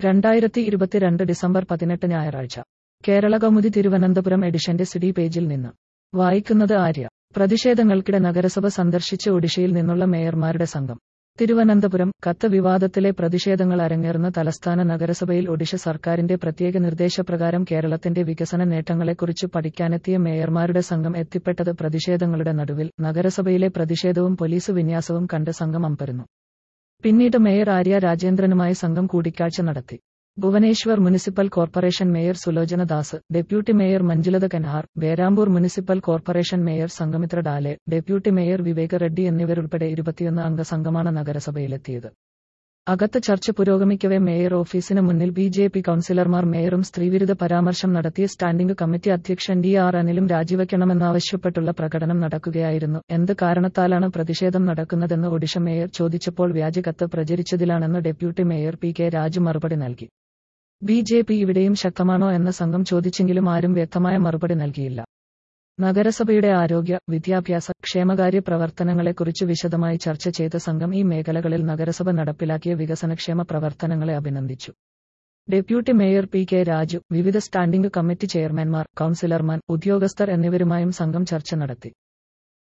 രണ്ടായിരത്തി ഇരുപത്തിരണ്ട് ഡിസംബർ പതിനെട്ട് ഞായറാഴ്ച കേരള കൗമുദി തിരുവനന്തപുരം എഡിഷന്റെ സിഡി പേജിൽ നിന്ന് വായിക്കുന്നത് ആര്യ പ്രതിഷേധങ്ങൾക്കിടെ നഗരസഭ സന്ദർശിച്ച് ഒഡീഷയിൽ നിന്നുള്ള മേയർമാരുടെ സംഘം തിരുവനന്തപുരം കത്ത് വിവാദത്തിലെ പ്രതിഷേധങ്ങൾ അരങ്ങേറുന്ന തലസ്ഥാന നഗരസഭയിൽ ഒഡീഷ സർക്കാരിന്റെ പ്രത്യേക നിർദ്ദേശപ്രകാരം കേരളത്തിന്റെ വികസന നേട്ടങ്ങളെക്കുറിച്ച് പഠിക്കാനെത്തിയ മേയർമാരുടെ സംഘം എത്തിപ്പെട്ടത് പ്രതിഷേധങ്ങളുടെ നടുവിൽ നഗരസഭയിലെ പ്രതിഷേധവും പോലീസ് വിന്യാസവും കണ്ട് സംഘം അമ്പരന്നു പിന്നീട് മേയർ ആര്യ രാജേന്ദ്രനുമായി സംഘം കൂടിക്കാഴ്ച നടത്തി Bhubaneswar municipal corporation mayor Sulochana Das deputy mayor Manjulata Kanhar Berhampur municipal corporation mayor Sanghamitra Dalai deputy mayor Viveka Reddy എന്നിവരുൾപ്പെടെ ഇരുപത്തിയൊന്ന് അംഗ സംഘമാണ് നഗരസഭയിലെത്തിയത് അകത്ത് ചർച്ച പുരോഗമിക്കവെ മേയർ ഓഫീസിന് മുന്നിൽ ബി ജെ പി കൌൺസിലർമാർ മേയറും സ്ത്രീവിരുദ്ധ പരാമർശം നടത്തിയ സ്റ്റാൻഡിംഗ് കമ്മിറ്റി അധ്യക്ഷൻ ഡി ആർ അനിലും രാജിവെക്കണമെന്നാവശ്യപ്പെട്ടുള്ള പ്രകടനം നടക്കുകയായിരുന്നു എന്ത് കാരണത്താലാണ് പ്രതിഷേധം നടക്കുന്നതെന്ന് ഒഡീഷ മേയർ ചോദിച്ചപ്പോൾ വ്യാജകത്ത് പ്രചരിച്ചതിലാണെന്ന് deputy mayor P K Raju മറുപടി നൽകി ബി ജെ പി ഇവിടെയും ശക്തമാണോ എന്ന സംഘം ചോദിച്ചെങ്കിലും ആരും വ്യക്തമായ മറുപടി നൽകിയില്ല നഗരസഭയുടെ ആരോഗ്യ വിദ്യാഭ്യാസ ക്ഷേമകാര്യ പ്രവർത്തനങ്ങളെക്കുറിച്ച് വിശദമായി ചർച്ച ചെയ്ത സംഘം ഈ മേഖലകളിൽ നഗരസഭ നടപ്പിലാക്കിയ വികസനക്ഷേമ പ്രവർത്തനങ്ങളെ അഭിനന്ദിച്ചു deputy mayor P K Raju വിവിധ സ്റ്റാൻഡിംഗ് കമ്മിറ്റി ചെയർമാൻമാർ കൌൺസിലർമാർ ഉദ്യോഗസ്ഥർ എന്നിവരുമായും സംഘം ചർച്ച നടത്തി